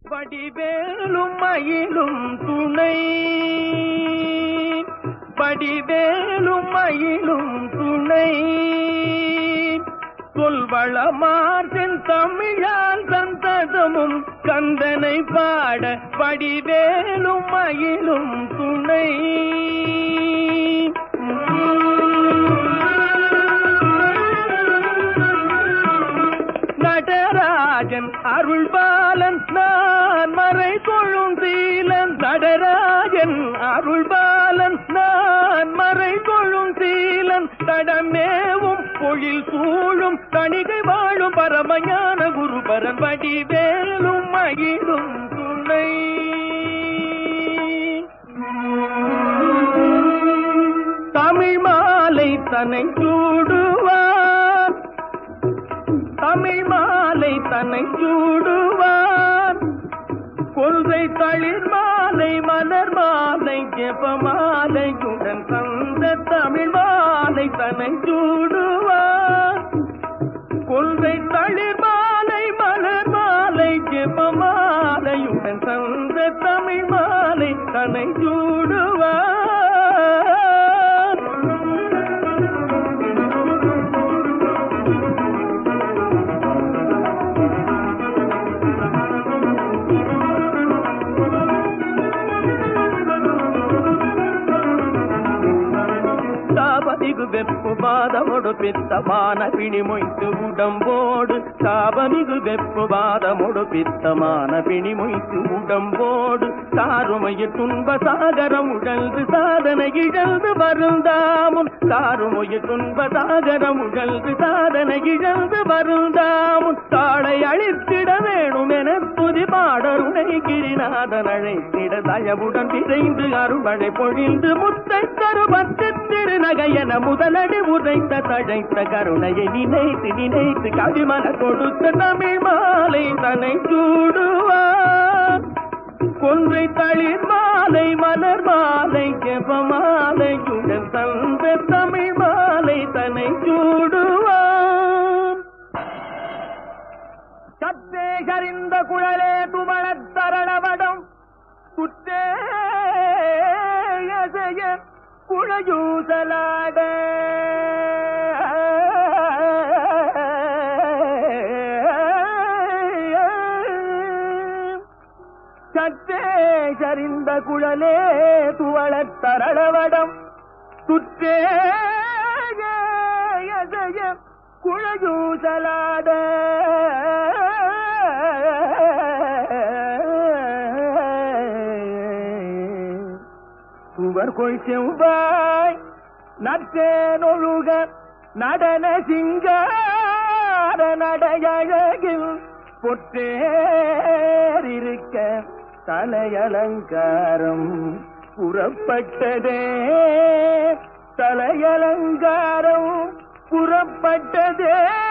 வடிவேலும் மயிலும் துணை வடிவேலும் மயிலும் துணை சொல்வளமார்பின் தமிழால் சந்ததமும் கந்தனை பாட வடிவேலும் மயிலும் துணை நடராஜன் அருள்பாலன் நான் மறை கொள்ளும் சீலன் நடராஜன் அருள்பாலன் நான் மறை கொள்ளும் சீலன் தடமேவும் பொழில் சூழும் தணிகை வாழும் பரமஞான குருபரன் வடிவேலும் மகிழும் துணை தமிழ் மாலை தன்னை சூடுவான் தமிழ் மாலை தன்னை சூடுவான் கொள்கை தளிர் மாலை மலர் மாலை ஜெப மாலையுடன் தந்த தமிழ் மாலை தன்னை சூடுவான் கொள்கை தளிர் மாலை மலர் மாலை ஜெப மாலையுடன் தந்த தமிழ் மாலை தன்னை சூடுவான் சாபமிகு வெப்பு பாதமொடு பித்தமான பிணி மொய்த்து உடம்போடு சாபமிகு வெப்பு பாதமொடு பித்தமான பிணி மொய்த்து உடம்போடு சாருமைய துன்ப சாகரம் உழல்து சாதனை இழந்து வருந்தாமுன் சாருமைய துன்ப சாகரம் உழல்து சாதனை இழந்து வருந்தாமுன் தாளை அழித்திட வேணும் என துதி பாடருணை கிரிநாதன் அழைத்திட தயவுடன் விரைந்து அருள்மழை பொழிந்து முத்தை தரு பத்து திருநகையன முதலடி உதைத்த தழைத்த கருணையை நினைத்து நினைத்து கவிமன கொடுத்த தமிழ் மாலை தன்னை சூடுவார் கொன்றை தளிர் மாலை மலர் மாலை ஜெப மாலையுடன் தந்த தமிழ் மாலை தன்னை சூடுவார் சத்தே சரிந்த குழலே துமணத் தரணவடம் குத்தே எசைய குழயூசலாட சத்தே சரிந்த குழலே துவளத் தரணவடம் துற்றே எசைய குழயூசலாட சுவர் கொள் செவ்வாய் நற்றேனொழுக நடன சிங்கார நடையழகில் பொற்றேறிருக்க தலையலங்காரம் புறப்பட்டதே தலையலங்காரம் புறப்பட்டதே